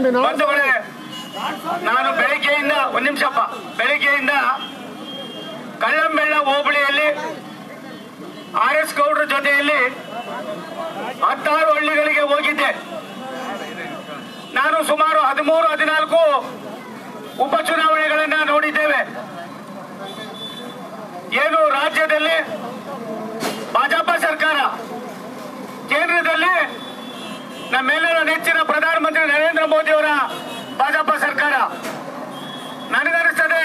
ಸ್ವಾಮಿ ನಾರಾಯಣ ಬಂಧುಗಳೇ ನಾನು ಬೆಳಿಗ್ಗೆಯಿಂದ ಒಂದ್ ನಿಮಿಷಪ್ಪ ಬೆಳಿಗ್ಗೆಯಿಂದ ಕಳ್ಳಂಬೆಳ್ಳ ಹೋಬಳಿಯಲ್ಲಿ ಆರ್ ಎಸ್ ಗೌಡ್ರ ಜೊತೆಯಲ್ಲಿ ಹತ್ತಾರು ಹಳ್ಳಿಗಳಿಗೆ ಹೋಗಿದ್ದೆ ನಾನು ಸುಮಾರು ಹದಿಮೂರು ಹದಿನಾಲ್ಕು ಉಪಚುನಾವಣೆಗಳನ್ನ ನೋಡಿದ್ದೇವೆ ಏನು ರಾಜ್ಯದಲ್ಲಿ ಭಾಜಪ ಸರ್ಕಾರ ಕೇಂದ್ರದಲ್ಲಿ ನಮ್ಮೆಲ್ಲರ ನೆಚ್ಚಿನ ಪ್ರಧಾನಮಂತ್ರಿ ನರೇಂದ್ರ ಮೋದಿ ಅವರ ಭಾಜಪ ಸರ್ಕಾರ ನನಗನಿಸ್ತದೆ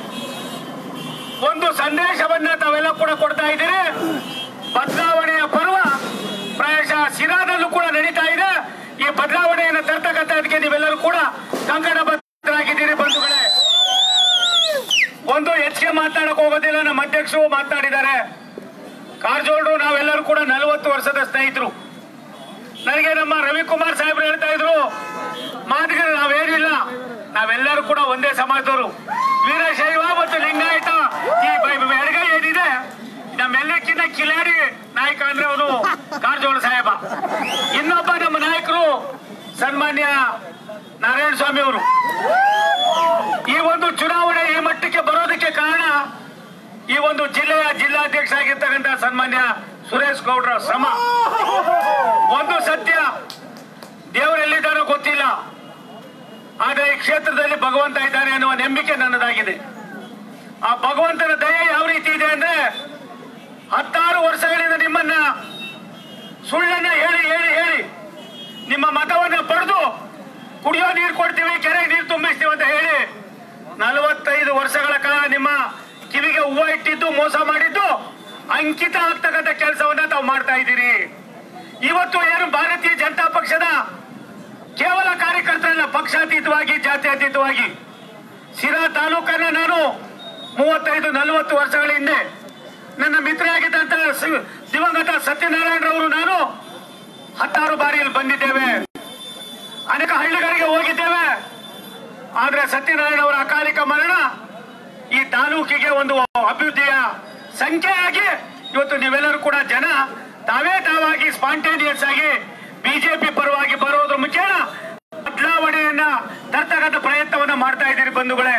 ಒಂದು ಸಂದೇಶವನ್ನ ತಾವೆಲ್ಲ ಕೂಡ ಕೊಡ್ತಾ ಇದ್ದೀರಿ ಬದಲಾವಣೆಯ ಪರ್ವ ಪ್ರಾಯಶಃ ಸಿರಾದಲ್ಲೂ ಕೂಡ ನಡೀತಾ ಇದೆ ಈ ಬದಲಾವಣೆಯನ್ನು ತರ್ತಕ್ಕಂಥದಕ್ಕೆ ನೀವೆಲ್ಲರೂ ಕೂಡ ಕಂಕಣಬದ್ಧರಾಗಿದ್ದೀರಿ ಬಂಧುಗಳೇ ಒಂದು ಹೆಚ್ಚಿಗೆ ಮಾತಾಡಕ್ ಹೋಗೋದಿಲ್ಲ ನಮ್ಮ ಅಧ್ಯಕ್ಷರು ಮಾತನಾಡಿದ್ದಾರೆ ಕಾರಜೋಳರು ನಾವೆಲ್ಲರೂ ಕೂಡ ನಲವತ್ತು ವರ್ಷದ ಸ್ನೇಹಿತರು ನನಗೆ ನಮ್ಮ ರವಿಕುಮಾರ್ ಸಾಹೇಬ್ರು ಹೇಳ್ತಾ ಇದ್ರು ಮಾತಿಗೆ ನಾವೇನಿಲ್ಲ ನಾವೆಲ್ಲರೂ ಕೂಡ ಒಂದೇ ಸಮಾಜದವರು ವೀರಶೈವ ಮತ್ತು ಲಿಂಗಾಯತ ಈ ಬ- ಬ- ಎಡಗೈ ಏನಿದೆ ನಮ್ಮೆಲ್ಲಕ್ಕಿಂತ ಕಿಲಾಡಿ ನಾಯಕ ಅಂದ್ರೆ ಅವನು ಕಾರಜೋಳ ಸಾಹೇಬ ಇನ್ನೊಬ್ಬ ನಮ್ಮ ನಾಯಕರು ಸನ್ಮಾನ್ಯ ನಾರಾಯಣ ಸ್ವಾಮಿ ಅವರು ಈ ಒಂದು ಚುನಾವಣೆ ಈ ಮಟ್ಟಕ್ಕೆ ಬರೋದಕ್ಕೆ ಕಾರಣ ಈ ಒಂದು ಜಿಲ್ಲೆಯ ಜಿಲ್ಲಾಧ್ಯಕ್ಷ ಆಗಿರ್ತಕ್ಕಂಥ ಸನ್ಮಾನ್ಯ ಸುರೇಶ್ ಗೌಡ್ರ ಶ್ರಮ ಒಂದು ಸತ್ಯ ದೇವರೆಲ್ಲಿದ್ದಾರೋ ಗೊತ್ತಿಲ್ಲ ಆದ್ರೆ ಈ ಕ್ಷೇತ್ರದಲ್ಲಿ ಭಗವಂತ ಇದ್ದಾನೆ ಅನ್ನುವ ನಂಬಿಕೆ ನನ್ನದಾಗಿದೆ ಆ ಭಗವಂತನ ದಯೆ ಯಾವ ರೀತಿ ಇದೆ ಅಂದ್ರೆ ಹತ್ತಾರು ವರ್ಷಗಳಿಂದ ನಿಮ್ಮನ್ನ ಸುಳ್ಳನ್ನ ಹೇಳಿ ಹೇಳಿ ಹೇಳಿ ನಿಮ್ಮ ಮತವನ್ನ ಪಡೆದು ಕುಡಿಯೋ ನೀರು ಕೊಡ್ತೀವಿ ಕೆರೆಗೆ ನೀರು ತುಂಬಿಸ್ತೀವಿ ಅಂತ ಹೇಳಿ ನಲವತ್ತೈದು ವರ್ಷಗಳ ಕಾಲ ನಿಮ್ಮ ಕಿವಿಗೆ ಹೂವು ಇಟ್ಟಿದ್ದು ಮೋಸ ಮಾಡಿದ್ದು ಅಂಕಿತ ಆಗ್ತಕ್ಕಂಥ ಕೆಲಸವನ್ನ ತಾವು ಮಾಡ್ತಾ ಇದ್ದೀರಿ ಇವತ್ತು ಏನು ಭಾರತೀಯ ಜನತಾ ಪಕ್ಷದ ಕೇವಲ ಕಾರ್ಯಕರ್ತರಲ್ಲ ಪಕ್ಷಾತೀತವಾಗಿ ಜಾತ್ಯತೀತವಾಗಿ ಸಿರಾ ತಾಲೂಕನ್ನ ನಾನು ಮೂವತ್ತೈದು ನಲವತ್ತು ವರ್ಷಗಳ ಹಿಂದೆ ನನ್ನ ಮಿತ್ರರಾಗಿದ್ದಂತ ಸ- ದಿವಂಗತ ಸತ್ಯನಾರಾಯಣರವರು ನಾನು ಹತ್ತಾರು ಬಾರಿ ಇಲ್ಲಿ ಬಂದಿದ್ದೇವೆ ಅನೇಕ ಹಳ್ಳಿಗಳಿಗೆ ಹೋಗಿದ್ದೇವೆ ಆದ್ರೆ ಸತ್ಯನಾರಾಯಣ ಅವರ ಅಕಾಲಿಕ ಮರಣ ಈ ತಾಲೂಕಿಗೆ ಒಂದು ಅಭಿವೃದ್ಧಿಯ ಸಂಖ್ಯೆಯಾಗಿ ಇವತ್ತು ನೀವೆಲ್ಲರೂ ಕೂಡ ಜನ ತಾವೇ ತಾವಾಗಿ ಸ್ಪಾಂಟೇನಿಯಸ್ ಆಗಿ ಬಿಜೆಪಿ ಪರವಾಗಿ ಬರೋದ್ರ ಮುಖೇನ ಬದಲಾವಣೆಯನ್ನ ತರ್ತಕ್ಕಂಥ ಪ್ರಯತ್ನವನ್ನ ಮಾಡ್ತಾ ಇದ್ದೀರಿ ಬಂಧುಗಳೇ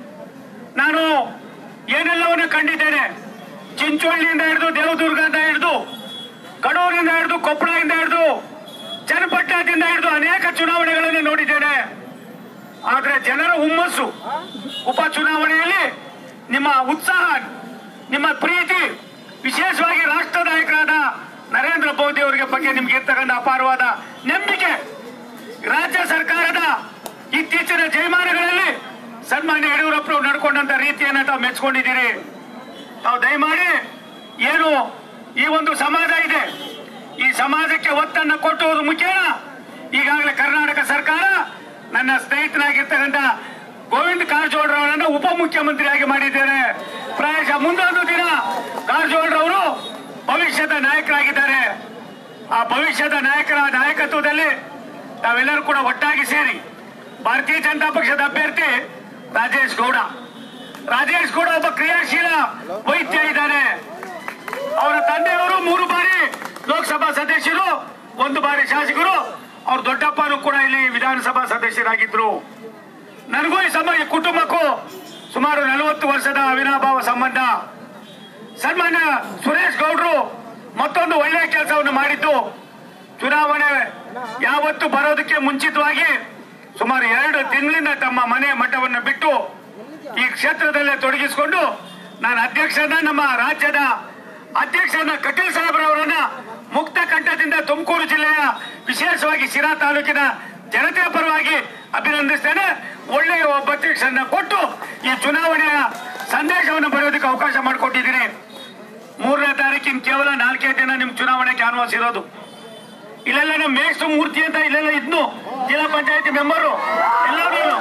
ನಾನು ಏನೆಲ್ಲವನ್ನ ಕಂಡಿದ್ದೇನೆ ಚಿಂಚೋಳಿಯಿಂದ ಹಿಡಿದು ದೇವದುರ್ಗದಿಂದ ಹಿಡಿದು ಕಡೂರಿನಿಂದ ಹಿಡಿದು ಕೊಪ್ಪಳದಿಂದ ಹಿಡಿದು ಚನ್ನಪಟ್ಟಣದಿಂದ ಹಿಡಿದು ಅನೇಕ ಚುನಾವಣೆಗಳನ್ನು ನೋಡಿದ್ದೇನೆ ಆದ್ರೆ ಜನರ ಹುಮ್ಮಸ್ಸು ಉಪ ಚುನಾವಣೆಯಲ್ಲಿ ನಿಮ್ಮ ಉತ್ಸಾಹ ನಿಮ್ಮ ಪ್ರೀತಿ ವಿಶೇಷವಾಗಿ ರಾಷ್ಟ್ರ ನಾಯಕರಾದ ನರೇಂದ್ರ ಮೋದಿ ಅವರಿಗೆ ಬಗ್ಗೆ ನಿಮ್ಗೆ ಇರ್ತಕ್ಕಂಥ ಅಪಾರವಾದ ನಂಬಿಕೆ ರಾಜ್ಯ ಸರ್ಕಾರದ ಇತ್ತೀಚಿನ ಜಯಮಾನಗಳಲ್ಲಿ ಸನ್ಮಾನ್ಯ ಯಡಿಯೂರಪ್ಪನವರು ನಡ್ಕೊಂಡಂತ ರೀತಿಯನ್ನ ತಾವು ಮೆಚ್ಕೊಂಡಿದ್ದೀರಿ ತಾವು ದಯಮಾಡಿ ಏನು ಈ ಒಂದು ಸಮಾಜ ಇದೆ ಈ ಸಮಾಜಕ್ಕೆ ಒತ್ತನ್ನು ಕೊಟ್ಟುವುದು ಮುಖ್ಯನ ಈಗಾಗಲೇ ಕರ್ನಾಟಕ ಸರ್ಕಾರ ನನ್ನ ಸ್ನೇಹಿತನಾಗಿರ್ತಕ್ಕಂಥ ಗೋವಿಂದ ಕಾರಜೋಳರವರನ್ನು ಉಪಮುಖ್ಯಮಂತ್ರಿಯಾಗಿ ಮಾಡಿದ್ದೇನೆ ಪ್ರಾಯಶಃ ಮುಂದೊಂದು ದಿನ ಕಾರಜೋಳರವರು ಭವಿಷ್ಯದ ನಾಯಕರಾಗಿದ್ದಾರೆ ಆ ಭವಿಷ್ಯದ ನಾಯಕರ ನಾಯಕತ್ವದಲ್ಲಿ ತಾವೆಲ್ಲರೂ ಕೂಡ ಒಟ್ಟಾಗಿ ಸೇರಿ ಭಾರತೀಯ ಜನತಾ ಪಕ್ಷದ ಅಭ್ಯರ್ಥಿ ರಾಜೇಶ್ ಗೌಡ ರಾಜೇಶ್ ಗೌಡ ಒಬ್ಬ ಕ್ರಿಯಾಶೀಲ ವೈದ್ಯ ಇದ್ದಾರೆ ಅವರ ತಂದೆಯವರು ಮೂರು ಬಾರಿ ಲೋಕಸಭಾ ಸದಸ್ಯರು ಒಂದು ಬಾರಿ ಶಾಸಕರು ಅವ್ರ ದೊಡ್ಡಪ್ಪನೂ ಕೂಡ ಇಲ್ಲಿ ವಿಧಾನಸಭಾ ಸದಸ್ಯರಾಗಿದ್ರು ನನಗೂ ಈ ಸಮ ಈ ಕುಟುಂಬಕ್ಕೂ ಸುಮಾರು ನಲವತ್ತು ವರ್ಷದ ಅವಿನಾಭಾವ ಸಂಬಂಧ ಸನ್ಮಾನ್ಯ ಸುರೇಶ್ ಗೌಡ್ರು ಮತ್ತೊಂದು ಒಳ್ಳೆಯ ಕೆಲಸವನ್ನು ಮಾಡಿದ್ದು ಚುನಾವಣೆ ಯಾವತ್ತು ಬರೋದಕ್ಕೆ ಮುಂಚಿತವಾಗಿ ಸುಮಾರು ಎರಡು ತಿಂಗಳಿಂದ ತಮ್ಮ ಮನೆ ಮಠವನ್ನು ಬಿಟ್ಟು ಈ ಕ್ಷೇತ್ರದಲ್ಲೇ ತೊಡಗಿಸಿಕೊಂಡು ನಾನು ಅಧ್ಯಕ್ಷನ ನಮ್ಮ ರಾಜ್ಯದ ಅಧ್ಯಕ್ಷನ ಕಟೀಲ್ ಸಾಹೇಬ್ರವರನ್ನ ಮುಕ್ತ ಕಂಠದಿಂದ ತುಮಕೂರು ಜಿಲ್ಲೆಯ ವಿಶೇಷವಾಗಿ ಶಿರಾ ತಾಲೂಕಿನ ಜನತೆಯ ಪರವಾಗಿ ಅಭಿನಂದಿಸ್ತೇನೆ ಒಳ್ಳೆಯ ಒಬ್ಬ ಅಧ್ಯಕ್ಷರನ್ನ ಕೊಟ್ಟು ಈ ಚುನಾವಣೆಯ ಸಂದೇಶವನ್ನು ಬರೆಯೋದಕ್ಕೆ ಅವಕಾಶ ಮಾಡಿಕೊಟ್ಟಿದ್ದೀನಿ ಮೂರನೇ ತಾರೀಕಿನ ಕೇವಲ ನಾಲ್ಕೈದು ದಿನ ನಿಮ್ ಚುನಾವಣೆ ಕ್ಯಾನ್ವಾಸ್ ಇರೋದು ಇಲ್ಲೆಲ್ಲ ನಮ್ಮ ಮೇಷ್ಟ್ರು ಮೂರ್ತಿ ಅಂತ ಇಲ್ಲೆಲ್ಲ ಇದ್ನು ಜಿಲ್ಲಾ ಪಂಚಾಯತಿ ಮೆಂಬರು ಎಲ್ಲರೂ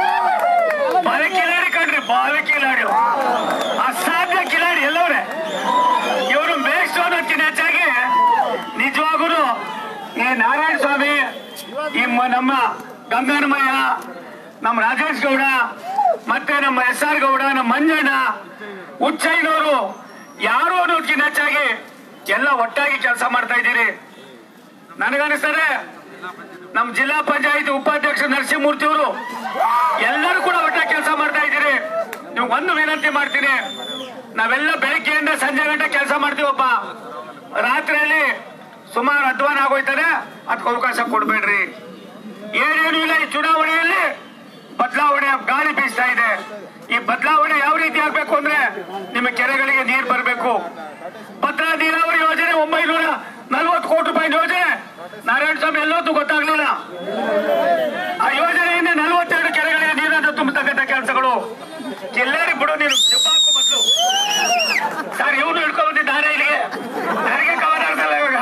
ಬಾವಿ ಕಿಲಾಡಿ ಕಣ್ರಿ ಬಾವಿ ಕಿಲಾಡಿ ಅಸಾಧ್ಯ ಕಿಲಾಡಿ ಎಲ್ಲವ್ರೆ ಇವರು ಮೇಷ್ಟ್ರು ಅನ್ನೋದಕ್ಕಿಂತ ಹೆಚ್ಚಾಗಿ ನಿಜವಾಗೂ ಈ ನಾರಾಯಣ ಸ್ವಾಮಿ ಈ ಮ- ನಮ್ಮ ಗಂಗನಮಯ್ಯ ನಮ್ಮ ರಾಜೇಶ್ ಗೌಡ ಮತ್ತೆ ನಮ್ಮ ಎಸ್ ಆರ್ ಗೌಡ ನಮ್ಮ ಮಂಜಣ್ಣ ಉಚ್ಚೈನವರು ಯಾರು ಅನ್ನೋದಕ್ಕಿಂತ ಹೆಚ್ಚಾಗಿ ಎಲ್ಲ ಒಟ್ಟಾಗಿ ಕೆಲಸ ಮಾಡ್ತಾ ಇದ್ದೀರಿ ನನಗನ್ನಿಸ್ತದೆ ನಮ್ಮ ಜಿಲ್ಲಾ ಪಂಚಾಯತಿ ಉಪಾಧ್ಯಕ್ಷ ನರಸಿಂಹಮೂರ್ತಿ ಅವರು ಎಲ್ಲರೂ ಕೂಡ ಒಟ್ಟ ಕೆಲಸ ಮಾಡ್ತಾ ಇದ್ದೀರಿ ನೀವು ಒಂದು ವಿನಂತಿ ಮಾಡ್ತೀನಿ ನಾವೆಲ್ಲ ಬೆಳಗ್ಗೆಯಿಂದ ಸಂಜೆ ಗಂಟೆ ಕೆಲಸ ಮಾಡ್ತೀವಪ್ಪ ರಾತ್ರಿಯಲ್ಲಿ ಸುಮಾರು ಅಧ್ವಾನ ಆಗೋಯ್ತದೆ ಅದಕ್ಕೆ ಅವಕಾಶ ಕೊಡ್ಬೇಡ್ರಿ ಏನೇನು ಇಲ್ಲ ಈ ಚುನಾವಣೆಯಲ್ಲಿ ಬದಲಾವಣೆ ಗಾಳಿ ಬೀಸ್ತಾ ಇದೆ ಈ ಬದಲಾವಣೆ ಯಾವ ರೀತಿ ಆಗ್ಬೇಕು ಅಂದ್ರೆ ನಿಮ್ಮ ಕೆರೆಗಳಿಗೆ ನೀರು ಬರಬೇಕು ಭದ್ರಾ ನೀರಾವರಿ ಯೋಜನೆ ಒಂಬೈನೂರ ನಲವತ್ತು ಕೋಟಿ ರೂಪಾಯಿ ಯೋಜನೆ ನಾರಾಯಣ ಸ್ವಾಮಿ ಎಲ್ಲೊತ್ತು ಗೊತ್ತಾಗ್ಲಿಲ್ಲ ಆ ಯೋಜನೆಯಿಂದ ನಲವತ್ತೆರಡು ಕೆರೆಗಳಿಗೆ ನೀರನ್ನು ತುಂಬತಕ್ಕಂಥ ಕೆಲಸಗಳು ಜಿಲ್ಲೆಗೆ ಬಿಡು ನೀರು ಜಪಾಕು ಬದಲು ಸರ್ ಇವನು ಹಿಡ್ಕೊಂಡ್ಬಂದಿದ್ದಾರೆ ಇಲ್ಲಿಗೆ ನನಗೆ ಕವರ್ ಆಗ್ತಲ್ಲ ಇವಾಗ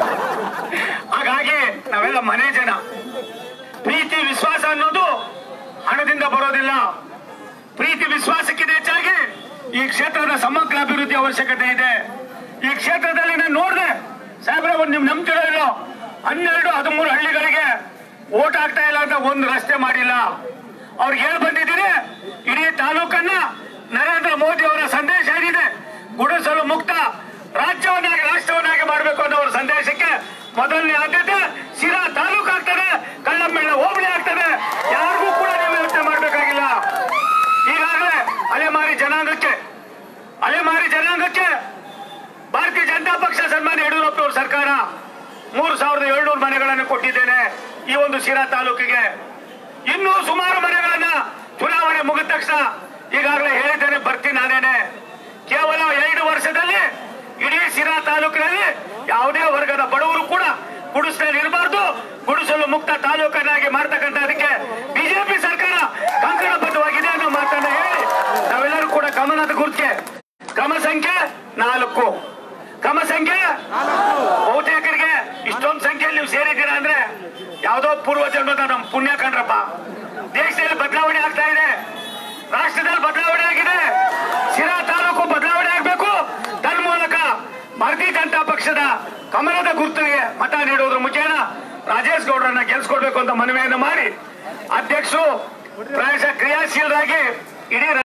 ಹಾಗಾಗಿ ನಾವೆಲ್ಲ ಮನೆ ಜನ ಪ್ರೀತಿ ವಿಶ್ವಾಸ ಅನ್ನೋದು ಹಣದಿಂದ ಬರೋದಿಲ್ಲ ಪ್ರೀತಿ ವಿಶ್ವಾಸಕ್ಕಿಂತ ಹೆಚ್ಚಾಗಿ ಈ ಕ್ಷೇತ್ರದ ಸಮಗ್ರ ಅಭಿವೃದ್ಧಿ ಅವಶ್ಯಕತೆ ಇದೆ ಈ ಕ್ಷೇತ್ರದಲ್ಲಿ ನಾನು ನೋಡಿದೆ ಸಾಹೇಬ್ರೆ ಒಂದು ನಿಮ್ ನಂಬ್ತಿರೋ ಇಲ್ಲೋ ಹನ್ನೆರಡು ಹದಿಮೂರು ಹಳ್ಳಿಗಳಿಗೆ ಓಟ್ ಆಗ್ತಾ ಇಲ್ಲ ಅಂತ ಒಂದು ರಸ್ತೆ ಮಾಡಿಲ್ಲ ಅವ್ರಿಗೆ ಹೇಳಿ ಬಂದಿದ್ದೀನಿ ಇಡೀ ತಾಲೂಕನ್ನ ನರೇಂದ್ರ ಮೋದಿ ಅವರ ಸಂದೇಶ ಏನಿದೆ ಗುಡಿಸಲು ಮುಕ್ತ ರಾಜ್ಯವನ್ನಾಗಿ ರಾಷ್ಟ್ರವನ್ನಾಗಿ ಮಾಡಬೇಕು ಅನ್ನೋ ಅವರ ಸಂದೇಶಕ್ಕೆ ಮೊದಲನೇ ಆದ್ಯತೆ ಸಿರಾ ತಾಲೂಕು ಆಗ್ತದೆ ಕಳ್ಳಂಬೆಳ್ಳ ಹೋಬಳಿ ಆಗ್ತದೆ ಯಾರಿಗೂ ಕೂಡ ನೀವು ಯೋಚನೆ ಮಾಡಬೇಕಾಗಿಲ್ಲ ಈಗಾಗಲೇ ಅಲೆಮಾರಿ ಜನಾಂಗಕ್ಕೆ ಅಲೆಮಾರಿ ಜನಾಂಗಕ್ಕೆ ಭಾರತೀಯ ಜನತಾ ಪಕ್ಷ ಸನ್ಮಾನ್ಯ ಯಡಿಯೂರಪ್ಪ ಅವರ ಸರ್ಕಾರ ಮೂರು ಸಾವಿರದ ಏಳ್ನೂರು ಮನೆಗಳನ್ನು ಕೊಟ್ಟಿದ್ದೇನೆ ಈ ಒಂದು ಶಿರಾ ತಾಲೂಕಿಗೆ ಇನ್ನೂ ಸುಮಾರು ಮನೆಗಳನ್ನ ಚುನಾವಣೆ ಮುಗಿದ ತಕ್ಷಣ ಈಗಾಗಲೇ ಹೇಳಿದ್ದೇನೆ ಬರ್ತೀನಿ ನಾನೇನೆ ಕೇವಲ ಎರಡು ವರ್ಷದಲ್ಲಿ ಇಡೀ ಶಿರಾ ತಾಲೂಕಿನಲ್ಲಿ ಯಾವುದೇ ವರ್ಗದ ಬಡವರು ಕೂಡ ಗುಡಿಸಲು ಇರಬಾರ್ದು ಗುಡಿಸಲು ಮುಕ್ತ ತಾಲೂಕನ್ನಾಗಿ ಮಾಡ್ತಕ್ಕಂಥದಕ್ಕೆ ಬಿಜೆಪಿ ಸರ್ಕಾರ ಕಂಕಣಬದ್ಧವಾಗಿದೆ ಅನ್ನೋ ಮಾತನ್ನ ಹೇಳಿ ನಾವೆಲ್ಲರೂ ಕೂಡ ಗಮನದ ಗುರುತಿಗೆ ಕ್ರಮ ಸಂಖ್ಯೆ ನಾಲ್ಕು ಕ್ರಮ ಸಂಖ್ಯೆ ಬಹುತೇಕರಿಗೆ ಇಷ್ಟೊಂದು ಸಂಖ್ಯೆಯಲ್ಲಿ ನೀವು ಸೇರಿದ್ದೀರಾ ಅಂದ್ರೆ ಯಾವುದೋ ಪೂರ್ವ ಜನ್ಮದ ನಮ್ಮ ಪುಣ್ಯ ಕಂಡ್ರಪ್ಪ ದೇಶದಲ್ಲಿ ಬದಲಾವಣೆ ಆಗ್ತಾ ಇದೆ ರಾಷ್ಟ್ರದಲ್ಲಿ ಬದಲಾವಣೆ ಆಗಿದೆ ಶಿರಾ ತಾಲೂಕು ಬದಲಾವಣೆ ಆಗಬೇಕು ತನ್ಮೂಲಕ ಭಾರತೀಯ ಜನತಾ ಪಕ್ಷದ ಕಮಲದ ಗುರುತಿಗೆ ಮತ ನೀಡುವುದ್ರ ಮುಖೇನ ರಾಜೇಶ್ ಗೌಡರನ್ನ ಗೆಲ್ಸ್ಕೊಡ್ಬೇಕು ಅಂತ ಮನವಿಯನ್ನು ಮಾಡಿ ಅಧ್ಯಕ್ಷರು ಪ್ರಾಯಶಃ ಕ್ರಿಯಾಶೀಲರಾಗಿ ಇಡೀ